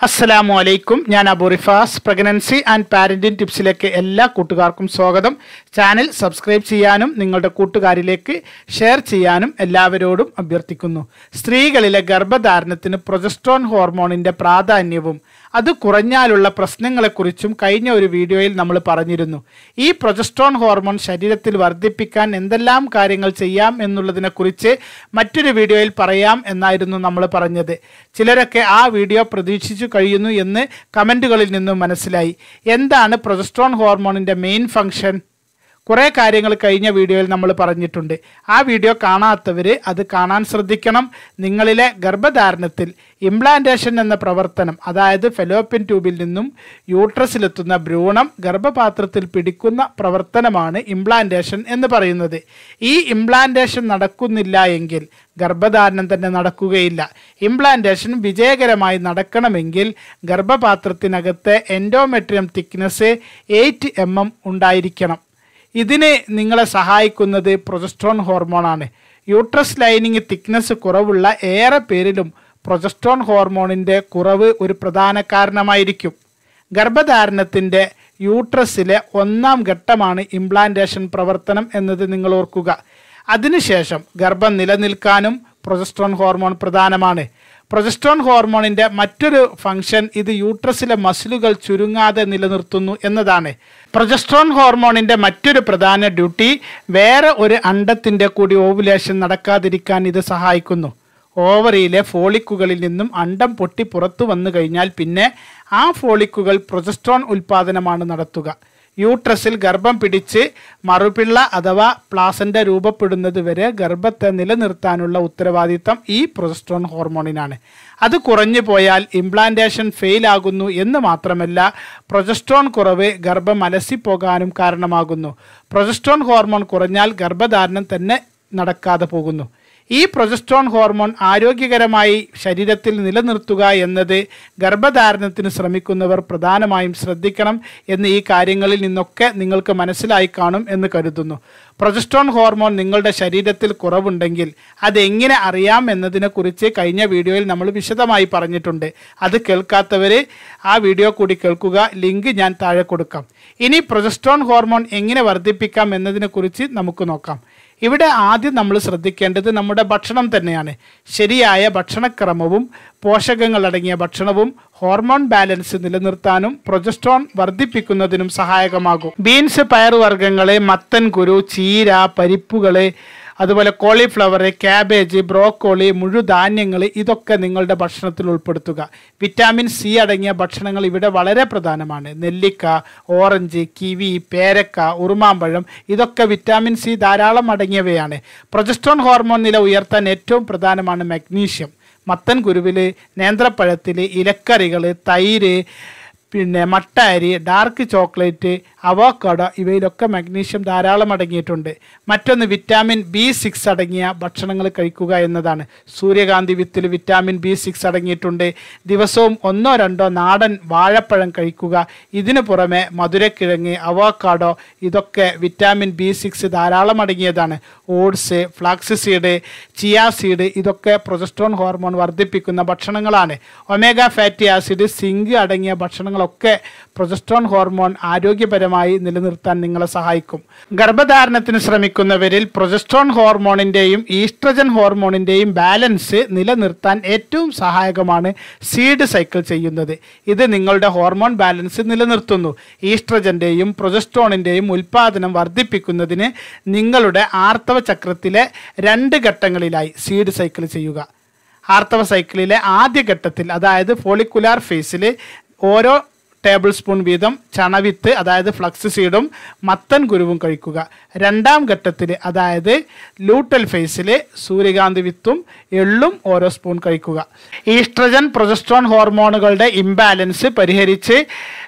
അസ്സലാമു അലൈക്കും ഞാൻ Abu Rifas pregnancy and parenting ടിപ്സിലേക്ക് എല്ലാ കൂട്ടുകാർക്കും സ്വാഗതം ചാനൽ സബ്സ്ക്രൈബ് ചെയ്യാനും നിങ്ങളുടെ കൂട്ടുകാരിലേക്ക് ഷെയർ ചെയ്യാനും എല്ലാവരോടും അഭ്യർത്ഥിക്കുന്നു സ്ത്രീകളിലെ ഗർഭധാരണത്തിന് പ്രൊജസ്ട്രോൺ ഹോർമോണിന്റെ പ്രാധാന്യവും അത് കുറഞ്ഞാലുള്ള പ്രശ്നങ്ങളെക്കുറിച്ചും കഴിഞ്ഞ ഒരു വീഡിയോയിൽ നമ്മൾ പറഞ്ഞിരുന്നു ഈ പ്രൊജസ്ട്രോൺ ഹോർമോൺ ശരീരത്തിൽ വർദ്ധിപ്പിക്കാൻ എന്തെല്ലാം കാര്യങ്ങൾ ചെയ്യാം എന്നുള്ളതിനെക്കുറിച്ച് മറ്റൊരു വീഡിയോയിൽ പറയാം എന്നായിരുന്നു നമ്മൾ പറഞ്ഞത് ചിലരൊക്കെ ആ വീഡിയോ പ്രതീക്ഷിച്ചു കഴിയുന്നു എന്ന് കമൻറ്റുകളിൽ നിന്നും മനസ്സിലായി എന്താണ് പ്രൊജസ്ട്രോൺ ഹോർമോണിൻ്റെ മെയിൻ ഫംഗ്ഷൻ കുറേ കാര്യങ്ങൾ കഴിഞ്ഞ വീഡിയോയിൽ നമ്മൾ പറഞ്ഞിട്ടുണ്ട് ആ വീഡിയോ കാണാത്തവർ അത് കാണാൻ ശ്രദ്ധിക്കണം നിങ്ങളിലെ ഗർഭധാരണത്തിൽ ഇംപ്ലാന്റേഷൻ എന്ന പ്രവർത്തനം അതായത് ഫെലോപ്പിൻ ട്യൂബിൽ നിന്നും യൂട്രസിലെത്തുന്ന ഭ്രൂണം ഗർഭപാത്രത്തിൽ പിടിക്കുന്ന പ്രവർത്തനമാണ് ഇംപ്ലാന്റേഷൻ എന്ന് പറയുന്നത് ഈ ഇംപ്ലാന്റേഷൻ നടക്കുന്നില്ല എങ്കിൽ ഗർഭധാരണം തന്നെ നടക്കുകയില്ല ഇംപ്ലാന്റേഷൻ വിജയകരമായി നടക്കണമെങ്കിൽ ഗർഭപാത്രത്തിനകത്തെ endometrium thickness eight M M ഉണ്ടായിരിക്കണം ഇതിന് നിങ്ങളെ സഹായിക്കുന്നത് പ്രൊജസ്ട്രോൺ ഹോർമോണാണ് യൂട്രസ് ലൈനിങ് തിക്നെസ് കുറവുള്ള ഏറെ പേരിലും പ്രൊജസ്ട്രോൺ ഹോർമോണിൻ്റെ കുറവ് ഒരു പ്രധാന കാരണമായിരിക്കും ഗർഭധാരണത്തിൻ്റെ യൂട്രസിലെ ഒന്നാം ഘട്ടമാണ് ഇംപ്ലാന്റേഷൻ പ്രവർത്തനം എന്നത് നിങ്ങൾ ഓർക്കുക അതിനുശേഷം ഗർഭം നിലനിൽക്കാനും പ്രൊജസ്ട്രോൺ ഹോർമോൺ പ്രധാനമാണ് പ്രൊജസ്ട്രോൺ ഹോർമോണിൻ്റെ മറ്റൊരു ഫംഗ്ഷൻ ഇത് യൂട്രസിലെ മസിലുകൾ ചുരുങ്ങാതെ നിലനിർത്തുന്നു എന്നതാണ് പ്രൊജസ്ട്രോൺ ഹോർമോണിൻ്റെ മറ്റൊരു പ്രധാന ഡ്യൂട്ടി വേറെ ഒരു അണ്ടത്തിൻ്റെ കൂടി ഓവുലേഷൻ നടക്കാതിരിക്കാൻ ഇത് സഹായിക്കുന്നു ഓവറിയിലെ ഫോളിക്കുകളിൽ നിന്നും അണ്ടം പൊട്ടി പുറത്തു വന്നു കഴിഞ്ഞാൽ പിന്നെ ആ ഫോളിക്കുകൾ പ്രൊജസ്ട്രോൺ ഉൽപ്പാദനമാണ് നടത്തുക യൂട്രസിൽ ഗർഭം പിടിച്ച് മറുപിള്ള അഥവാ പ്ലാസൻ്റ രൂപപ്പെടുന്നത് വരെ ഗർഭത്തെ നിലനിർത്താനുള്ള ഉത്തരവാദിത്തം ഈ പ്രൊജസ്ട്രോൺ ഹോർമോണിനാണ് അത് കുറഞ്ഞു പോയാൽ ഇംപ്ലാന്റേഷൻ ഫെയിൽ ആകുന്നു എന്ന് മാത്രമല്ല പ്രൊജസ്ട്രോൺ കുറവ് ഗർഭം അലസിപ്പോകാനും കാരണമാകുന്നു പ്രൊജസ്ട്രോൺ ഹോർമോൺ കുറഞ്ഞാൽ ഗർഭധാരണം തന്നെ നടക്കാതെ പോകുന്നു ഈ പ്രൊജസ്ട്രോൺ ഹോർമോൺ ആരോഗ്യകരമായി ശരീരത്തിൽ നിലനിർത്തുക എന്നത് ഗർഭധാരണത്തിന് ശ്രമിക്കുന്നവർ പ്രധാനമായും ശ്രദ്ധിക്കണം എന്ന് ഈ കാര്യങ്ങളിൽ നിന്നൊക്കെ നിങ്ങൾക്ക് മനസ്സിലായി കാണും എന്ന് കരുതുന്നു പ്രൊജസ്ട്രോൺ ഹോർമോൺ നിങ്ങളുടെ ശരീരത്തിൽ കുറവുണ്ടെങ്കിൽ അതെങ്ങനെ അറിയാം എന്നതിനെക്കുറിച്ച് കഴിഞ്ഞ വീഡിയോയിൽ നമ്മൾ വിശദമായി പറഞ്ഞിട്ടുണ്ട് അത് കേൾക്കാത്തവർ ആ വീഡിയോ കൂടി കേൾക്കുക ലിങ്ക് ഞാൻ താഴെ കൊടുക്കാം ഇനി പ്രൊജസ്ട്രോൺ ഹോർമോൺ എങ്ങനെ വർദ്ധിപ്പിക്കാം എന്നതിനെക്കുറിച്ച് നമുക്ക് നോക്കാം ഇവിടെ ആദ്യം നമ്മൾ ശ്രദ്ധിക്കേണ്ടത് നമ്മുടെ ഭക്ഷണം തന്നെയാണ് ശരിയായ ഭക്ഷണക്രമവും പോഷകങ്ങളടങ്ങിയ ഭക്ഷണവും ഹോർമോൺ ബാലൻസ് നിലനിർത്താനും പ്രൊജസ്ട്രോൺ വർദ്ധിപ്പിക്കുന്നതിനും സഹായകമാകും ബീൻസ് പയറുവർഗ്ഗങ്ങള് മത്തൻ കുരു ചീര പരിപ്പുകള് അതുപോലെ കോളിഫ്ലവർ ക്യാബേജ് ബ്രോക്കോളി മുഴുധാന്യങ്ങൾ ഇതൊക്കെ നിങ്ങളുടെ ഭക്ഷണത്തിൽ ഉൾപ്പെടുത്തുക വിറ്റാമിൻ സി അടങ്ങിയ ഭക്ഷണങ്ങൾ ഇവിടെ വളരെ പ്രധാനമാണ് നെല്ലിക്ക ഓറഞ്ച് കിവി പേരക്ക ഉറുമാമ്പഴം ഇതൊക്കെ വിറ്റാമിൻ സി ധാരാളം അടങ്ങിയവയാണ് പ്രൊജസ്ട്രോൺ ഹോർമോൺ നില ഉയർത്താൻ ഏറ്റവും പ്രധാനമാണ് മഗ്നീഷ്യം മത്തൻ കുരുവിൽ നേന്ത്രപ്പഴത്തിൽ ഇലക്കറികൾ തൈര് പിന്നെ മട്ട അരി ഡാർക്ക് ചോക്ലേറ്റ് അവോക്കാഡോ ഇവയിലൊക്കെ മഗ്നീഷ്യം ധാരാളം അടങ്ങിയിട്ടുണ്ട് മറ്റൊന്ന് വിറ്റാമിൻ ബി സിക്സ് അടങ്ങിയ ഭക്ഷണങ്ങൾ കഴിക്കുക എന്നതാണ് സൂര്യകാന്തി വിത്തിൽ വിറ്റാമിൻ ബി സിക്സ് അടങ്ങിയിട്ടുണ്ട് ദിവസവും ഒന്നോ രണ്ടോ നാടൻ വാഴപ്പഴം കഴിക്കുക ഇതിനു പുറമെ മധുരക്കിഴങ്ങ് അവോക്കാഡോ ഇതൊക്കെ വിറ്റാമിൻ ബി സിക്സ് ധാരാളം അടങ്ങിയതാണ് oats flax seed chia seed ഇതൊക്കെ പ്രൊജസ്ട്രോൺ ഹോർമോൺ വർദ്ധിപ്പിക്കുന്ന ഭക്ഷണങ്ങളാണ് ഒമേഗ ഫാറ്റി ആസിഡ് സിങ്ക് അടങ്ങിയ ഭക്ഷണങ്ങളൊക്കെ പ്രൊജസ്ട്രോൺ ഹോർമോൺ ആരോഗ്യപരമായി നിലനിർത്താൻ നിങ്ങളെ സഹായിക്കും ഗർഭധാരണത്തിന് ശ്രമിക്കുന്നവരിൽ പ്രൊജസ്ട്രോൺ ഹോർമോണിൻ്റെയും ഈസ്ട്രജൻ ഹോർമോണിൻ്റെയും ബാലൻസ് നിലനിർത്താൻ ഏറ്റവും സഹായകമാണ് സീഡ് സൈക്കിൾ ചെയ്യുന്നത് ഇത് നിങ്ങളുടെ ഹോർമോൺ ബാലൻസ് നിലനിർത്തുന്നു ഈസ്ട്രജൻ്റെയും പ്രൊജസ്ട്രോണിൻ്റെയും ഉൽപ്പാദനം വർദ്ധിപ്പിക്കുന്നതിന് നിങ്ങളുടെ ആർത്തവ ചക്രത്തിലെ രണ്ട് ഘട്ടങ്ങളിലായി സീഡ് സൈക്കിൾ ചെയ്യുക ആർത്തവ സൈക്കിളിലെ ആദ്യ ഘട്ടത്തിൽ അതായത് ഫോളിക്കുലാർ ഫേസിൽ ഓരോ ടേബിൾ സ്പൂൺ വീതം ചണവിത്ത് അതായത് ഫ്ലക്സ് സീഡും മത്തൻ കുരുവും കഴിക്കുക രണ്ടാം ഘട്ടത്തിൽ അതായത് ലൂട്ടൽ ഫേസിൽ സൂര്യകാന്തി വിത്തും എള്ളും ഓരോ സ്പൂൺ കഴിക്കുക ഈസ്ട്രജൻ പ്രൊജസ്ട്രോൺ ഹോർമോണുകളുടെ ഇംബാലൻസ് പരിഹരിച്ച്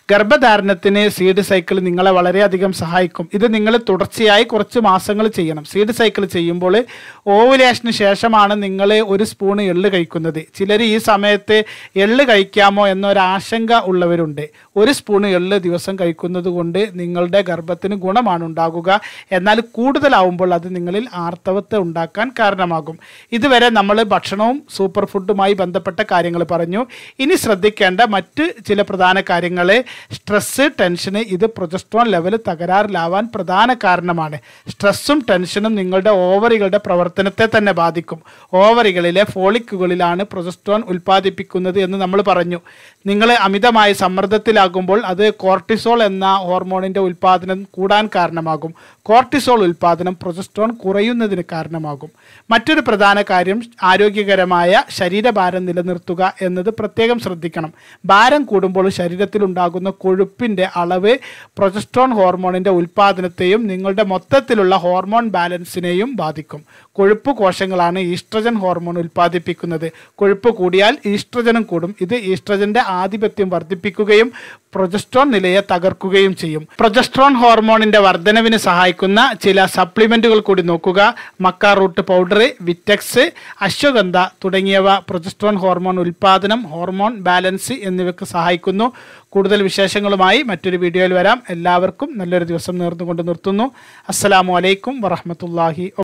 ഗർഭധാരണത്തിന് സീഡ് സൈക്കിൾ നിങ്ങളെ വളരെയധികം സഹായിക്കും ഇത് നിങ്ങൾ തുടർച്ചയായി കുറച്ച് മാസങ്ങൾ ചെയ്യണം സീഡ് സൈക്കിൾ ചെയ്യുമ്പോൾ ഓവുലേഷന് ശേഷമാണ് നിങ്ങൾ ഒരു സ്പൂണ് എള്ള് കഴിക്കുന്നത് ചിലർ ഈ സമയത്ത് എള്ള് കഴിക്കാമോ എന്നൊരാശങ്ക ഉള്ളവരുണ്ട് ഒരു സ്പൂണ് എള്ള് ദിവസം കഴിക്കുന്നത് കൊണ്ട് നിങ്ങളുടെ ഗർഭത്തിന് ഗുണമാണ് ഉണ്ടാകുക എന്നാൽ കൂടുതലാവുമ്പോൾ അത് നിങ്ങളിൽ ആർത്തവത്തെ ഉണ്ടാക്കാൻ കാരണമാകും ഇതുവരെ നമ്മൾ ഭക്ഷണവും സൂപ്പർ ഫുഡുമായി ബന്ധപ്പെട്ട കാര്യങ്ങൾ പറഞ്ഞു ഇനി ശ്രദ്ധിക്കേണ്ട മറ്റ് ചില പ്രധാന കാര്യങ്ങൾ സ്ട്രെസ്സ് ടെൻഷന് ഇത് പ്രൊജസ്ട്രോൺ ലെവൽ തകരാറിലാവാൻ പ്രധാന കാരണമാണ് സ്ട്രെസ്സും ടെൻഷനും നിങ്ങളുടെ ഓവറികളുടെ പ്രവർത്തനത്തെ തന്നെ ബാധിക്കും ഓവറികളിലെ ഫോളിക്കുകളിലാണ് പ്രൊജസ്ട്രോൺ ഉൽപ്പാദിപ്പിക്കുന്നത് എന്ന് നമ്മൾ പറഞ്ഞു നിങ്ങൾ അമിതമായ സമ്മർദ്ദത്തിലാകുമ്പോൾ അത് കോർട്ടിസോൾ എന്ന ഹോർമോണിൻ്റെ ഉൽപ്പാദനം കൂടാൻ കാരണമാകും കോർട്ടിസോൾ ഉൽപ്പാദനം പ്രൊജസ്ട്രോൺ കുറയുന്നതിന് കാരണമാകും മറ്റൊരു പ്രധാന കാര്യം ആരോഗ്യകരമായ ശരീരഭാരം നിലനിർത്തുക എന്നത് പ്രത്യേകം ശ്രദ്ധിക്കണം ഭാരം കൂടുമ്പോൾ ശരീരത്തിൽ ഉണ്ടാകുന്ന കൊഴുപ്പിൻ്റെ അളവ് പ്രൊജസ്ട്രോൺ ഹോർമോണിൻ്റെ ഉൽപ്പാദനത്തെയും നിങ്ങളുടെ മൊത്തത്തിലുള്ള ഹോർമോൺ ബാലൻസിനെയും ബാധിക്കും കൊഴുപ്പ് കോശങ്ങളാണ് ഈസ്ട്രജൻ ഹോർമോൺ ഉൽപ്പാദിപ്പിക്കുന്നത് കൊഴുപ്പ് കൂടിയാൽ ഈസ്ട്രജനും കൂടും ഇത് ഈസ്ട്രജന്റെ ആധിപത്യം വർദ്ധിപ്പിക്കുകയും പ്രൊജസ്ട്രോൺ നിലയെ തകർക്കുകയും ചെയ്യും പ്രൊജസ്ട്രോൺ ഹോർമോണിന്റെ വർധനവിന് സഹായിക്കുന്ന ചില സപ്ലിമെന്റുകൾ കൂടി നോക്കുക maca root powder vitex ashwagandha തുടങ്ങിയവ പ്രൊജസ്ട്രോൺ ഹോർമോൺ ഉൽപ്പാദനം ഹോർമോൺ ബാലൻസ് എന്നിവയ്ക്ക് സഹായിക്കുന്നു കൂടുതൽ വിശേഷങ്ങളുമായി മറ്റൊരു വീഡിയോയിൽ വരാം എല്ലാവർക്കും നല്ലൊരു ദിവസം നേർന്നുകൊണ്ട് നിർത്തുന്നു അസ്സലാമു അലൈക്കും വറഹമത്തല്ലാഹി